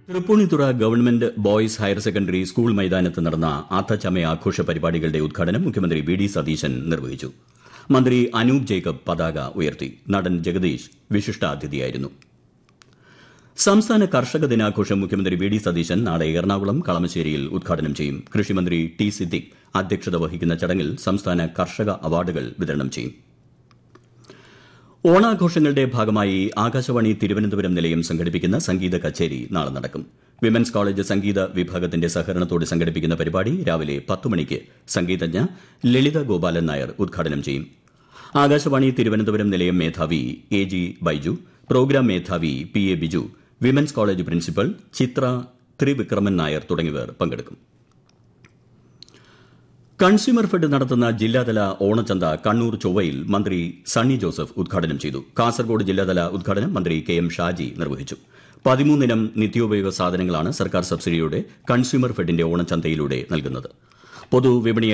Tripunithura government boys higher secondary school മൈതാനത്ത് നടന്ന അത്തച്ചമയ ആഘോഷ പരിപാടികളുടെ ഉദ്ഘാടനം മുഖ്യമന്ത്രി വി ഡി സതീശൻ നിർവഹിച്ചു മന്ത്രി അനൂപ് ജേക്കബ് പതാക ഉയർത്തി നടൻ ജഗദീഷ് വിശിഷ്ടാതിഥിയായിരുന്നു സംസ്ഥാന കർഷക ദിനാഘോഷം മുഖ്യമന്ത്രി വി ഡി സതീശൻ നാളെ എറണാകുളം കളമശ്ശേരിയിൽ ഉദ്ഘാടനം ചെയ്യും കൃഷിമന്ത്രി ടി സിദ്ദിഖ് അധ്യക്ഷത വഹിക്കുന്ന ചടങ്ങിൽ സംസ്ഥാന കർഷക അവാർഡുകൾ വിതരണം ചെയ്യും ഓണാഘോഷങ്ങളുടെ ഭാഗമായി ആകാശവാണി തിരുവനന്തപുരം നിലയം സംഘടിപ്പിക്കുന്ന സംഗീത കച്ചേരി നാളെ നടക്കും വിമൻസ് കോളേജ് സംഗീത വിഭാഗത്തിന്റെ സഹകരണത്തോടെ സംഘടിപ്പിക്കുന്ന പരിപാടി രാവിലെ പത്ത് മണിക്ക് സംഗീതജ്ഞ ലളിത ഗോപാലൻ നായർ ഉദ്ഘാടനം ചെയ്യും ആകാശവാണി തിരുവനന്തപുരം നിലയം മേധാവി എ ജി ബൈജു പ്രോഗ്രാം മേധാവി P A Biju women's college principal Chitra Thrivikraman Nair തുടങ്ങിയവർ പങ്കെടുക്കും കൺസ്യൂമർ ഫെഡ് നടത്തുന്ന ജില്ലാതല ഓണച്ചന്ത കണ്ണൂർ ചൊവ്വയിൽ മന്ത്രി സണ്ണി ജോസഫ് ഉദ്ഘാടനം ചെയ്തു കാസർഗോഡ് ജില്ലാതല ഉദ്ഘാടനം മന്ത്രി കെ എം ഷാജി നിർവഹിച്ചു പതിമൂന്നിനം നിത്യോപയോഗ സാധനങ്ങളാണ് സർക്കാർ സബ്സിഡിയോടെ കൺസ്യൂമർ ഫെഡിന്റെ ഓണച്ചന്തയിലൂടെ നൽകുന്നത് പൊതുവിപണിയെ